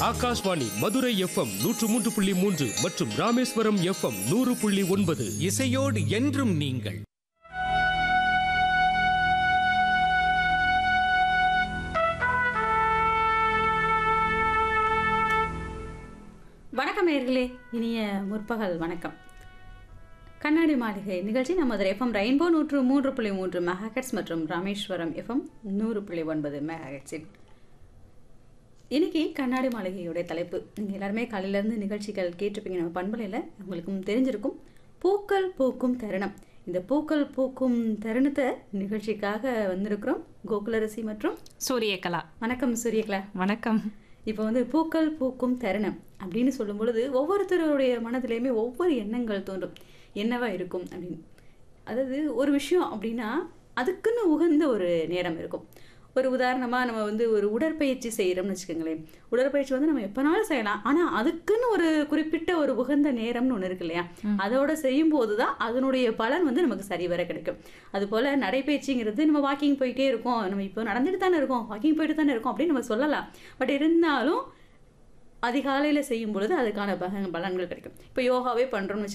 Akashvani Madurai FM நூற்று மூன்று புள்ளி மூன்று மற்றும் ராமேஸ்வரம் எஃப்எம் நூறு புள்ளி ஒன்பது இசையோடு என்றும் நீங்கள் வணக்கம் நேர்களே இனிய முற்பகல் வணக்கம் கண்ணாடி மாளிகை நிகழ்ச்சி நமது எஃப்எம் ரெயின்போ நூற்று மூன்று புள்ளி மூன்று மெகாஹெட்ஸ் மற்றும் ராமேஸ்வரம் எஃப்எம் நூறு புள்ளி ஒன்பது மெகாஹெட்ஸில் இன்னைக்கு கண்ணாடி மாளிகையுடைய தலைப்பு நீங்கள் எல்லாருமே காலையிலேருந்து நிகழ்ச்சிகள் கேட்டிருப்பீங்க நம்ம பண்பலையில் உங்களுக்கும் தெரிஞ்சிருக்கும் பூக்கள் பூக்கும் தருணம் இந்த பூக்கள் பூக்கும் தருணத்தை நிகழ்ச்சிக்காக வந்திருக்கிறோம் கோகுலரசி மற்றும் சூரியகலா வணக்கம் சூரியகலா வணக்கம் இப்போ வந்து பூக்கள் பூக்கும் தருணம் அப்படின்னு சொல்லும் பொழுது ஒவ்வொருத்தருடைய மனதிலையுமே ஒவ்வொரு எண்ணங்கள் தோன்றும் என்னவா இருக்கும் அப்படின்னு அதாவது ஒரு விஷயம் அப்படின்னா அதுக்குன்னு உகந்த ஒரு நேரம் இருக்கும் ஒரு உதாரணமாக நம்ம வந்து ஒரு உடற்பயிற்சி செய்கிறோம்னு வச்சுக்கோங்களேன் உடற்பயிற்சி வந்து நம்ம எப்போனாலும் செய்யலாம் ஆனால் அதுக்குன்னு ஒரு குறிப்பிட்ட ஒரு உகந்த நேரம்னு ஒன்று இருக்கு இல்லையா அதோட செய்யும்போது தான் அதனுடைய பலன் வந்து நமக்கு சரிவர கிடைக்கும் அதுபோல் நடைப்பயிற்சிங்கிறது நம்ம வாக்கிங் போயிட்டே இருக்கோம் நம்ம இப்போ நடந்துட்டு தானே இருக்கோம் வாக்கிங் போயிட்டு தானே இருக்கோம் அப்படின்னு நம்ம சொல்லலாம் பட் இருந்தாலும் அதிகாலையில் செய்யும் பொழுது அதுக்கான பலன் பலன்கள் கிடைக்கும் இப்போ யோகாவே பண்ணுறோம்னு